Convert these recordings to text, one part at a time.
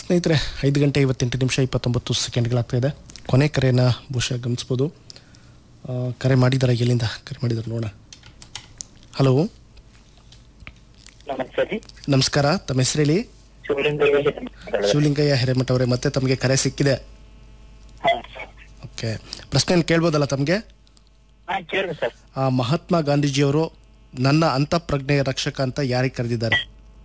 ಸ್ನೇಹಿತರೆ ಐದು ಗಂಟೆ ಐವತ್ತೆಂಟು ನಿಮಿಷ ಇಪ್ಪತ್ತೊಂಬತ್ತು ಸೆಕೆಂಡ್ಗಳಾಗ್ತಾ ಇದೆ ಕೊನೆ ಕರೆಯನ್ನು ಬಹುಶಃ ಗಮನಿಸ್ಬೋದು ಆ, ಕರೆ ಮಾಡಿದ್ದಾರೆ ಎಲ್ಲಿಂದ ಕರೆ ಮಾಡಿದ್ದಾರೆ ನೋಡೋಣ ಹಲೋ ನಮಸ್ತೆ ರೀ ನಮಸ್ಕಾರ ತಮ್ಮ ಹೆಸರು ಹೇಳಿ ಶಿವಲಿಂಗದಲ್ಲಿ ಶಿವಲಿಂಗಯ್ಯ ಹಿರೇಮಠ ಅವರೇ ಮತ್ತೆ ತಮಗೆ ಕರೆ ಸಿಕ್ಕಿದೆ ಹಾ ಓಕೆ ಪ್ರಶ್ನೆಯನ್ನು ಕೇಳ್ಬೋದಲ್ಲ ತಮಗೆ ಹಾ ಕೇಳಿ ಸರ್ ಆ ಮಹಾತ್ಮ ಗಾಂಧೀಜಿಯವರು ನನ್ನ ಅಂತಃಪ್ರಜ್ಞೆಯ ರಕ್ಷಕ ಅಂತ ಯಾರಿಗೆ ಕರೆದಿದ್ದಾರೆ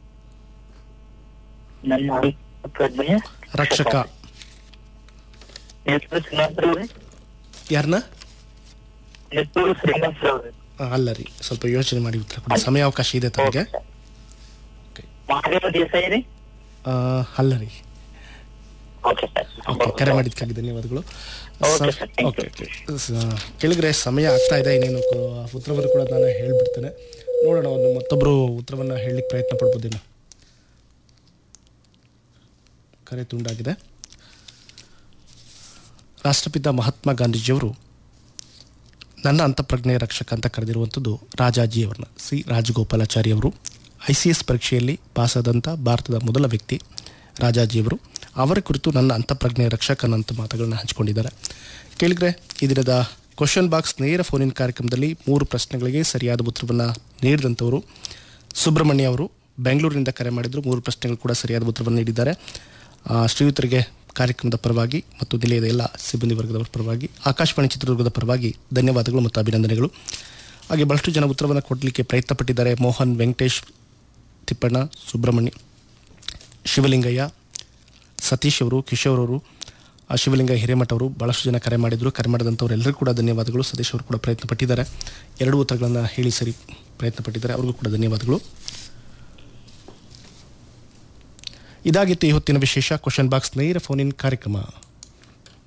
ನನ್ನ ಪ್ರಜ್ಞೆಯ ರಕ್ಷಕ ನೆತ್ತೂರು ಶ್ರೀನಿವಾಸರಾವ್ ರೀ ಯಾರನ್ನ ನೆತ್ತೂರು ಶ್ರೀನಿವಾಸರಾವ್ ರೀ ಆ, ಅಲ್ಲ ರೀ ಸ್ವಲ್ಪ ಯೋಚನೆ ಮಾಡಿ ಉತ್ತರ ಕೊಡಿ ಸಮಯಾವಕಾಶ ಇದೆ ತಮಗೆ ಮಹಾದೇವ ದೇಸಾಯಿ ರೀ ಆ, ಅಲ್ಲ ರೀ ಓಕೆ ಸರ್ ಓಕೆ ಕರೆ ಮಾಡಿದ್ದಕ್ಕಾಗಿ ಧನ್ಯವಾದಗಳು Okay, ಸ- sir. Thank ಓಕೆ ಓಕೆ ಸ- ಕೆಳಗಡೆ ಸಮಯ ಆಗ್ತಾ ಇದೆ ಇನ್ನೇನು ಕ- ಉತ್ತರವನ್ನು ಕೂಡ ನಾನು ಹೇಳ್ಬಿಡ್ತೇನೆ ನೋಡೋಣ ಒಂದು ಮತ್ತೊಬ್ಬರು ಉತ್ತರವನ್ನು ಹೇಳಲಿಕ್ಕೆ ಪ್ರಯತ್ನ ಪಡ್ಬೋದೇನೋ ಕರೆ ತುಂಡಾಗಿದೆ ರಾಷ್ಟ್ರಪಿತ ಮಹಾತ್ಮ ಗಾಂಧೀಜಿಯವರು ನನ್ನ ಅಂತಃಪ್ರಜ್ಞೆಯ ರಕ್ಷಕ ಅಂತ ಕರೆದಿರುವಂಥದ್ದು ರಾಜಾಜಿಯವರನ್ನ ಸಿ ರಾಜಗೋಪಾಲಾಚಾರಿ ಅವರು ಐ ಸಿ ಎಸ್ ಪರೀಕ್ಷೆಯಲ್ಲಿ ಪಾಸಾದಂಥ ಭಾರತದ ಮೊದಲ ವ್ಯಕ್ತಿ ರಾಜಾಜಿಯವರು ಅವರ ಕುರಿತು ನನ್ನ ಅಂತಃಪ್ರಜ್ಞೆಯ ರಕ್ಷಕನಂತ ಮಾತುಗಳನ್ನು ಹಂಚಿಕೊಂಡಿದ್ದಾರೆ ಕೇಳಿದ್ರೆ ಈ ದಿನದ ಕ್ವಶನ್ ಬಾಕ್ಸ್ ನೇರ ಫೋನಿನ ಕಾರ್ಯಕ್ರಮದಲ್ಲಿ ಮೂರು ಪ್ರಶ್ನೆಗಳಿಗೆ ಸರಿಯಾದ ಉತ್ತರವನ್ನು ನೀಡಿದಂಥವರು ಸುಬ್ರಹ್ಮಣ್ಯ ಅವರು ಬೆಂಗಳೂರಿನಿಂದ ಕರೆ ಮಾಡಿದ್ರು ಮೂರು ಪ್ರಶ್ನೆಗಳು ಕೂಡ ಸರಿಯಾದ ಉತ್ತರವನ್ನು ನೀಡಿದ್ದಾರೆ ಆ, ಶ್ರೀಯುತರಿಗೆ ಕಾರ್ಯಕ್ರಮದ ಪರವಾಗಿ ಮತ್ತು ನಿಲಯದ ಎಲ್ಲ ಸಿಬ್ಬಂದಿ ವರ್ಗದವರ ಪರವಾಗಿ ಆಕಾಶವಾಣಿ ಚಿತ್ರದುರ್ಗದ ಪರವಾಗಿ ಧನ್ಯವಾದಗಳು ಮತ್ತು ಅಭಿನಂದನೆಗಳು ಹಾಗೆ ಬಹಳಷ್ಟು ಜನ ಉತ್ತರವನ್ನು ಕೊಡಲಿಕ್ಕೆ ಪ್ರಯತ್ನ ಪಟ್ಟಿದ್ದಾರೆ ಮೋಹನ್ ವೆಂಕಟೇಶ್ ತಿಪ್ಪಣ್ಣ ಸುಬ್ರಹ್ಮಣ್ಯ ಶಿವಲಿಂಗಯ್ಯ ಸತೀಶ್ ಅವರು ಕಿಶೋರ್ ಅವರು ಆ ಶಿವಲಿಂಗ ಹಿರೇಮಠ ಅವರು ಭಾಳಷ್ಟು ಜನ ಕರೆ ಮಾಡಿದರು ಕರೆ ಮಾಡಿದಂಥವ್ರು ಎಲ್ಲರಿಗೂ ಕೂಡ ಧನ್ಯವಾದಗಳು ಸತೀಶ್ ಅವರು ಕೂಡ ಪ್ರಯತ್ನ ಪಟ್ಟಿದ್ದಾರೆ ಎರಡು ಉತ್ತರಗಳನ್ನು ಹೇಳಿ ಸರಿ ಪ್ರಯತ್ನ ಪಟ್ಟಿದ್ದಾರೆ ಅವ್ರಿಗೂ ಕೂಡ ಧನ್ಯವಾದಗಳು ಇದಾಗಿತ್ತು ಈ ಹೊತ್ತಿನ ವಿಶೇಷ ಕ್ವಶನ್ ಬಾಕ್ಸ್ ನೇರ ಫೋನ್ ಇನ್ ಕಾರ್ಯಕ್ರಮ